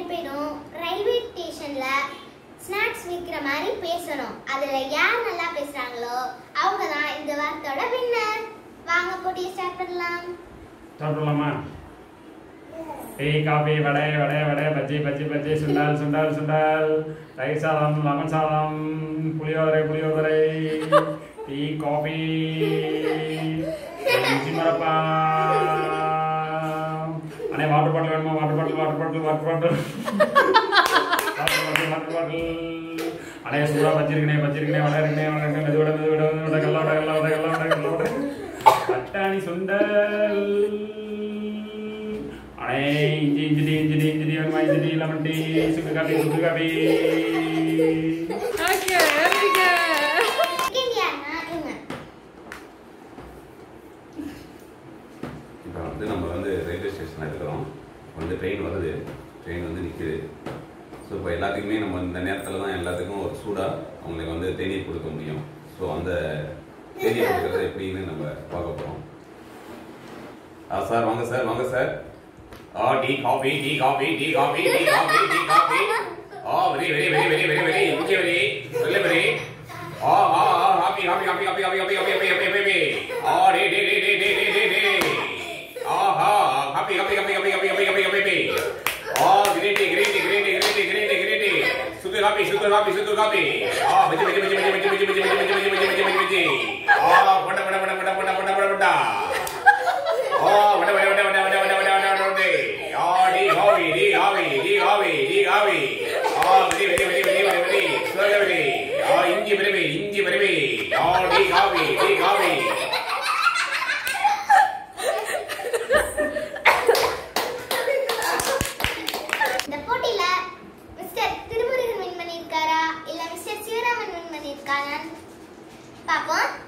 பேரும் ரயில்வே ஸ்டேஷன்ல ஸ்நாக்ஸ் விற்கிற மாதிரி பேசணும் அதுல யார் நல்லா பேசுறாங்களோ அவங்க தான் இந்த வாரத்தோட வின்னர் வாங்க போட்டியை ஸ்டார்ட் பண்ணலாம் சாப்பிடலாமா டீ காபி வடை வடை வடை பஜ்ஜி பஜ்ஜி பஜ்ஜி சுண்டல் சுண்டல் சுண்டல் தயிர் சாதம் லெமன் சாதம் புளியோதரை புளியோதரை டீ காபி இஞ்சி மரப்பா அண்ணே வாட்டர் பாட்டில் வேணுமா water bottle water bottle water bottle water bottle water bottle அண்ணே சூடா வச்சிருக்கனே வச்சிருக்கனே வடை இருக்கனே வடை இருக்கனே மெது விட மெது விட மெது விட கல்ல விட கல்ல விட கல்ல விட கல்ல விட பட்டாணி சுண்டல் அடே இஞ்சி இஞ்சி டீ இஞ்சி டீ இஞ்சி டீ வேணுமா இஞ்சி டீ லெமன் டீ சுக்கு காபி சுக்கு coffee Okay, very good. Second யாருன்னா இவங்க இப்போ வந்து நம்ம வந்து ரயில்வே ஸ்டேஷனில் இருக்கிறோம் இப்போ வந்து ட்ரெயின் வருது ட்ரெயின் வந்து நிற்குது ஸோ இப்போ எல்லாத்துக்குமே நம்ம இந்த நேரத்தில் தான் எல்லாத்துக்கும் ஒரு சூடாக அவங்களுக்கு வந்து தேநீர் கொடுக்க முடியும் ஸோ அந்த தேநீர் கொடுக்கறது எப்படின்னு நம்ம பார்க்க போகிறோம் ஆ சார் வாங்க சார் வாங்க சார் ஆ tea coffee tea coffee tea coffee tea coffee tea coffee ஆ very very very very very very இங்கே வெரி வெரி வெரி ஆ ஆ ஆ coffee coffee coffee coffee coffee coffee coffee coffee coffee coffee ஆ டே டே டே டே டே டே டே டே ஆஹா coffee coffee coffee coffee coffee coffee coffee coffee ஆ green tea green tea green tea green tea green tea green tea சுக்கு காஃபி சுக்கு காஃபி சுக்கு காஃபி ஆ பஜ்ஜி பஜ்ஜி பஜ்ஜி பஜ்ஜி பஜ்ஜி பஜ்ஜி பஜ்ஜி பஜ்ஜி பஜ்ஜி பஜ்ஜி பஜ்ஜி பஜ்ஜி ஆ பட பட பட பட பட பட பட பட ஆ வட வட வட வட வட வட வட வட வட வட ஆ tea coffee tea coffee tea coffee tea coffee ஆ very very very very very very சுரக வெரி ஆ இஞ்சி வெரி இஞ்சி வெரி ஆ டி காவி டி காவி இந்த போட்டியில மிஸ்டர் திருமுருகன் வின் பண்ணியிருக்காரா இல்ல மிஸ்டர் சிவராமன் வின் பண்ணியிருக்காரான்னு பார்ப்போம்